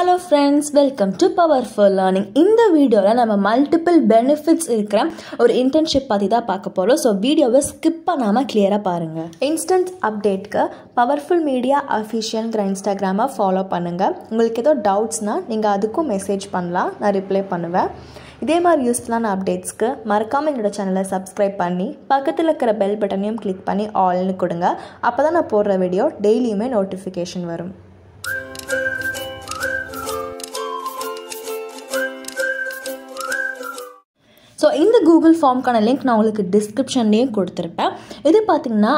hello friends welcome to powerful learning இந்த வீடியோவில் நம்ம மல்டிபிள் பெனிஃபிட்ஸ் இருக்கிற ஒரு இன்டர்ன்ஷிப் பற்றி தான் பார்க்க போகிறோம் ஸோ வீடியோவை ஸ்கிப் பண்ணாமல் கிளியராக பாருங்கள் இன்ஸ்டன்ட் அப்டேட்க்கு பவர்ஃபுல் மீடியா அஃபிஷியல்ங்கிற இன்ஸ்டாகிராமை ஃபாலோ பண்ணுங்கள் உங்களுக்கு ஏதோ டவுட்ஸ்னால் நீங்கள் அதுக்கும் மெசேஜ் பண்ணலாம் நான் ரிப்ளை பண்ணுவேன் இதே மாதிரி யூஸ்ஃபுல்லான அப்டேட்ஸ்க்கு மறக்காமல் என்னோட சேனலை சப்ஸ்கிரைப் பண்ணி பக்கத்தில் இருக்கிற பெல் பட்டனையும் கிளிக் பண்ணி ஆல்னு கொடுங்க அப்போ தான் நான் போடுற வீடியோ டெய்லியுமே நோட்டிஃபிகேஷன் வரும் ஸோ இந்த கூகுள் ஃபார்ம்க்கான லிங்க் நான் உங்களுக்கு டிஸ்கிரிப்ஷன்லேயும் கொடுத்துருப்பேன் இது பார்த்திங்கன்னா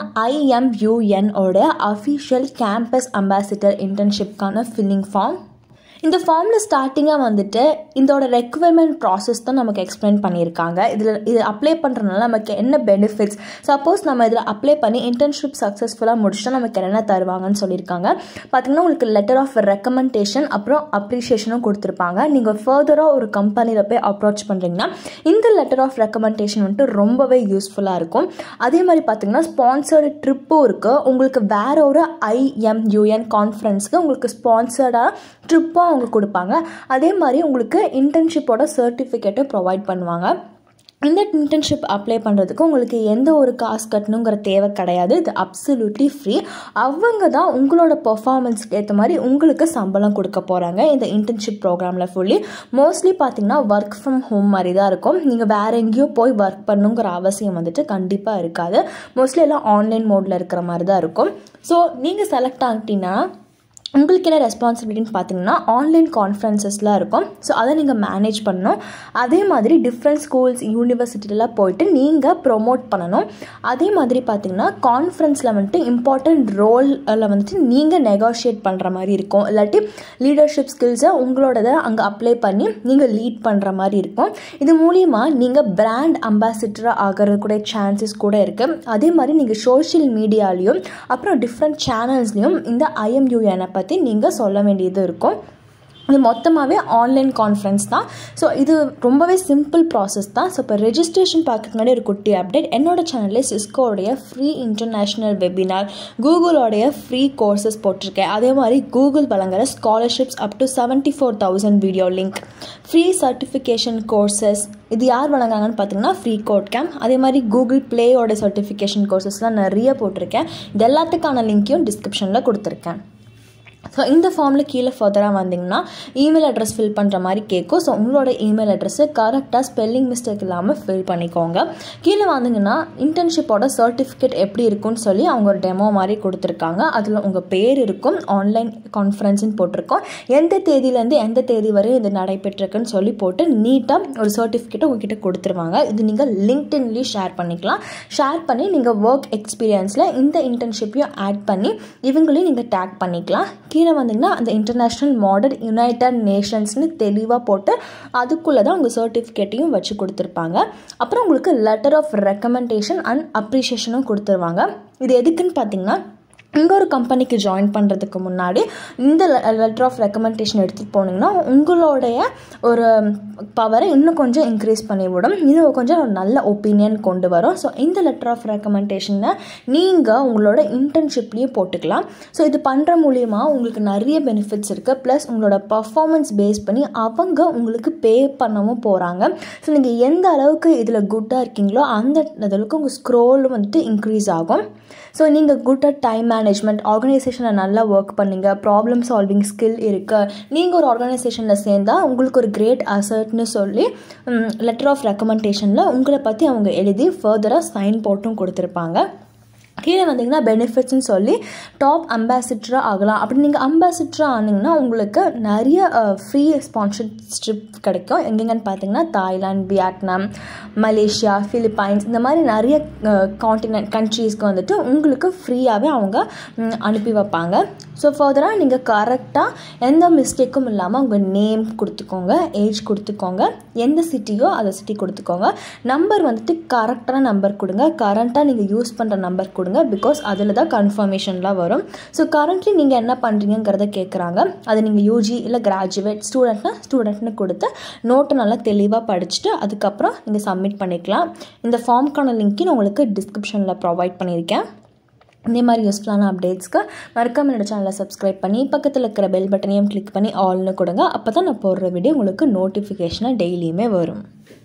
ஐஎம்யூஎனோட அஃபிஷியல் கேம்பஸ் அம்பாசிடர் இன்டர்ன்ஷிப்கான ஃபில்லிங் ஃபார்ம் இந்த ஃபார்மில் ஸ்டார்டிங்காக வந்துட்டு இதோட ரெக்குவயர்மெண்ட் ப்ராசஸ் தான் நமக்கு எக்ஸ்பிளைன் பண்ணியிருக்காங்க இதில் இது அப்ளை பண்ணுறதுனால நமக்கு என்ன பெனிஃபிட்ஸ் சப்போஸ் நம்ம இதில் அப்ளை பண்ணி இன்டர்ன்ஷிப் சக்ஸஸ்ஃபுல்லாக முடிச்சுட்டா நமக்கு என்னென்ன தருவாங்கன்னு சொல்லியிருக்காங்க பார்த்திங்கன்னா உங்களுக்கு லெட்டர் ஆஃப் ரெக்கமெண்டேஷன் அப்புறம் அப்ரிஷியேஷனும் கொடுத்துருப்பாங்க நீங்கள் ஃபர்தராக ஒரு கம்பெனியில் போய் அப்ரோச் பண்ணுறீங்கன்னா இந்த லெட்டர் ஆஃப் ரெக்கமெண்டேஷன் வந்துட்டு ரொம்பவே யூஸ்ஃபுல்லாக இருக்கும் அதே மாதிரி பார்த்திங்கன்னா ஸ்பான்சர்டு ட்ரிப்பும் இருக்குது உங்களுக்கு வேற ஒரு ஐஎம்யூஎன் கான்ஃபரன்ஸ்க்கு உங்களுக்கு ஸ்பான்சர்டாக ட்ரிப்பும் அவங்க கொடுப்பாங்க அதே மாதிரி உங்களுக்கு இன்டர்ன்ஷிப்போட சர்டிஃபிகேட்டும் ப்ரொவைட் பண்ணுவாங்க இந்த இன்டர்ன்ஷிப் அப்ளை பண்ணுறதுக்கு உங்களுக்கு எந்த ஒரு காசு கட்டணுங்கிற தேவை கிடையாது இது அப்சல்யூட்லி ஃப்ரீ அவங்க தான் உங்களோட பர்ஃபார்மன்ஸ்க்கு ஏற்ற மாதிரி உங்களுக்கு சம்பளம் கொடுக்க போகிறாங்க இந்த இன்டர்ன்ஷிப் ப்ரோக்ராமில் ஃபுல்லி மோஸ்ட்லி பார்த்தீங்கன்னா ஒர்க் ஃப்ரம் ஹோம் மாதிரி தான் இருக்கும் நீங்கள் வேறு எங்கேயோ போய் ஒர்க் பண்ணுங்கிற அவசியம் வந்துட்டு கண்டிப்பாக இருக்காது மோஸ்ட்லி எல்லாம் ஆன்லைன் மோடில் இருக்கிற மாதிரி தான் இருக்கும் ஸோ நீங்கள் செலக்ட் ஆகிட்டீங்கன்னா உங்களுக்கு என்ன ரெஸ்பான்சிபிலிட்டின்னு பார்த்தீங்கன்னா ஆன்லைன் கான்ஃபரன்சஸ்லாம் இருக்கும் ஸோ அதை நீங்கள் மேனேஜ் பண்ணணும் அதே மாதிரி டிஃப்ரெண்ட் ஸ்கூல்ஸ் யூனிவர்சிட்டிலாம் போயிட்டு நீங்கள் ப்ரொமோட் பண்ணணும் அதே மாதிரி பார்த்தீங்கன்னா கான்ஃபரன்ஸில் வந்துட்டு இம்பார்ட்டண்ட் ரோலில் வந்துட்டு நீங்கள் நெகோஷியேட் பண்ணுற மாதிரி இருக்கும் இல்லாட்டி லீடர்ஷிப் ஸ்கில்ஸை உங்களோடதை அங்கே அப்ளை பண்ணி நீங்கள் லீட் பண்ணுற மாதிரி இருக்கும் இது மூலிமா நீங்கள் பிராண்ட் அம்பாசிடராக ஆகிறது கூட சான்சஸ் கூட இருக்குது அதே மாதிரி நீங்கள் சோஷியல் மீடியாலையும் அப்புறம் டிஃப்ரெண்ட் சேனல்ஸ்லையும் இந்த ஐஎம்யூஎனை பற்றி நீங்கள் சொல்ல வேண்டியது இருக்கும் இது மொத்தமாகவே ஆன்லைன் கான்ஃபரன்ஸ் தான் ஸோ இது ரொம்பவே சிம்பிள் ப்ராசஸ் தான் ஸோ இப்போ ரெஜிஸ்ட்ரேஷன் பார்க்கறதுக்கு முன்னாடி ஒரு குட்டி அப்டேட் என்னோட சேனலில் சிஸ்கோடைய ஃப்ரீ இன்டர்நேஷ்னல் வெபினார் கூகுளோடைய ஃப்ரீ கோர்சஸ் போட்டிருக்கேன் அதே மாதிரி கூகுள் வழங்குற scholarships up to seventy four thousand video link free certification courses இது யார் வழங்குறாங்கன்னு பார்த்தீங்கன்னா ஃப்ரீ கோட் கேம்ப் அதே மாதிரி கூகுள் ப்ளேயோட சர்டிஃபிகேஷன் கோர்சஸ்லாம் நிறைய போட்டிருக்கேன் இது எல்லாத்துக்கான லிங்க்கையும் டிஸ்கிரிப்ஷனில் கொடுத்துருக்கேன் ஸோ இந்த ஃபார்மில் கீழே ஃபர்தராக வந்தீங்கன்னா இமெயில் அட்ரஸ் ஃபில் பண்ணுற மாதிரி கேட்கும் ஸோ உங்களோட இமெயில் அட்ரஸை கரெக்டாக ஸ்பெல்லிங் மிஸ்டேக் இல்லாமல் ஃபில் பண்ணிக்கோங்க கீழே வந்தீங்கன்னா இன்டர்ன்ஷிப்போட சர்டிஃபிகேட் எப்படி இருக்குன்னு சொல்லி அவங்க ஒரு டெமோ மாதிரி கொடுத்துருக்காங்க அதில் உங்கள் பேர் இருக்கும் ஆன்லைன் கான்ஃபரன்ஸ்னு போட்டிருக்கோம் எந்த தேதியிலேருந்து எந்த தேதி வரை இது நடைபெற்றிருக்குன்னு சொல்லி போட்டு நீட்டாக ஒரு சர்டிஃபிகேட்டை உங்ககிட்ட கொடுத்துருவாங்க இது நீங்கள் லிங்க்டின்லேயும் ஷேர் பண்ணிக்கலாம் ஷேர் பண்ணி நீங்கள் ஒர்க் எக்ஸ்பீரியன்ஸில் இந்த இன்டர்ன்ஷிப்பையும் ஆட் பண்ணி இவங்களையும் நீங்கள் டேக் பண்ணிக்கலாம் கீழே வந்தீங்கன்னா அந்த இன்டர்நேஷ்னல் மாடல் யுனைடட் நேஷன்ஸ்னு தெளிவாக போட்டு அதுக்குள்ளே தான் உங்கள் சர்டிஃபிகேட்டையும் வச்சு கொடுத்துருப்பாங்க அப்புறம் உங்களுக்கு லெட்டர் ஆஃப் ரெக்கமெண்டேஷன் அண்ட் அப்ரிஷியேஷனும் கொடுத்துருவாங்க இது எதுக்குன்னு பார்த்தீங்கன்னா இங்கே ஒரு கம்பெனிக்கு ஜாயின் பண்ணுறதுக்கு முன்னாடி இந்த லெட்டர் ஆஃப் ரெக்கமெண்டேஷன் எடுத்துகிட்டு போனீங்கன்னா உங்களுடைய ஒரு பவரை இன்னும் கொஞ்சம் இன்க்ரீஸ் பண்ணிவிடும் இது கொஞ்சம் ஒரு நல்ல ஒப்பீனியன் கொண்டு வரும் ஸோ இந்த லெட்டர் ஆஃப் ரெக்கமெண்டேஷனை நீங்கள் உங்களோட இன்டர்ன்ஷிப்லேயும் போட்டுக்கலாம் ஸோ இது பண்ணுற மூலிமா உங்களுக்கு நிறைய பெனிஃபிட்ஸ் இருக்குது ப்ளஸ் உங்களோட பர்ஃபார்மன்ஸ் பேஸ் பண்ணி அவங்க உங்களுக்கு பே பண்ணவும் போகிறாங்க ஸோ நீங்கள் எந்த அளவுக்கு இதில் குட்டாக இருக்கீங்களோ அந்த அளவுக்கு உங்கள் ஸ்க்ரோலும் வந்துட்டு இன்க்ரீஸ் ஆகும் ஸோ நீங்கள் குட்டாக டைம் மேனேஜ்மெண்ட் ஆர்கனைசேஷனில் நல்லா ஒர்க் பண்ணீங்க ப்ராப்ளம் சால்விங் ஸ்கில் இருக்குது நீங்கள் ஒரு ஆர்கனைசேஷனில் சேர்ந்தால் உங்களுக்கு ஒரு கிரேட் அசர்ட்னு சொல்லி லெட்டர் ஆஃப் ரெக்கமெண்டேஷனில் உங்களை பற்றி அவங்க எழுதி ஃபர்தராக சைன் போட்டும் கொடுத்துருப்பாங்க கீழே வந்தீங்கன்னா பெனிஃபிட்ஸ்னு சொல்லி டாப் அம்பாசிடராக ஆகலாம் அப்படி நீங்கள் அம்பாசிடராக ஆனீங்கன்னா உங்களுக்கு நிறைய ஃப்ரீ ஸ்பான்சர்ஷிப் கிடைக்கும் எங்கெங்கன்னு பார்த்தீங்கன்னா தாய்லாந்து வியட்நாம் மலேசியா ஃபிலிப்பைன்ஸ் இந்த மாதிரி நிறைய காண்டினென்ட் கண்ட்ரீஸ்க்கு வந்துட்டு உங்களுக்கு ஃப்ரீயாகவே அவங்க அனுப்பி வைப்பாங்க ஸோ ஃபர்தராக நீங்கள் கரெக்டாக எந்த மிஸ்டேக்கும் இல்லாமல் உங்கள் நேம் கொடுத்துக்கோங்க ஏஜ் கொடுத்துக்கோங்க எந்த சிட்டியோ அதை சிட்டி கொடுத்துக்கோங்க நம்பர் வந்துட்டு கரெக்டான நம்பர் கொடுங்க கரண்ட்டாக நீங்கள் யூஸ் பண்ணுற நம்பர் கொடுங்க பிகாஸ் அதில் தான் கன்ஃபர்மேஷன்லாம் வரும் ஸோ கரண்ட்லி நீங்கள் என்ன பண்ணுறீங்கிறத கேட்குறாங்க அது நீங்கள் யூஜி இல்லை கிராஜுவேட் ஸ்டூடெண்ட்னா ஸ்டூடெண்ட்னு கொடுத்து நோட்டை நல்லா தெளிவாக படிச்சுட்டு அதுக்கப்புறம் நீங்கள் சப்மிட் பண்ணிக்கலாம் இந்த ஃபார்ம்க்கான லிங்க்கு நான் உங்களுக்கு டிஸ்கிரிப்ஷனில் ப்ரொவைட் பண்ணியிருக்கேன் இதே மாதிரி யூஸ்ஃபுல்லான அப்டேட்ஸ்க்கு மறக்காம என்னோட சேனலை சப்ஸ்கிரைப் பண்ணி பக்கத்தில் இருக்கிற பெல் பட்டனையும் கிளிக் பண்ணி ஆல்னு கொடுங்க அப்போ தான் நான் போடுற வீடியோ உங்களுக்கு நோட்டிஃபிகேஷனாக டெய்லியுமே வரும்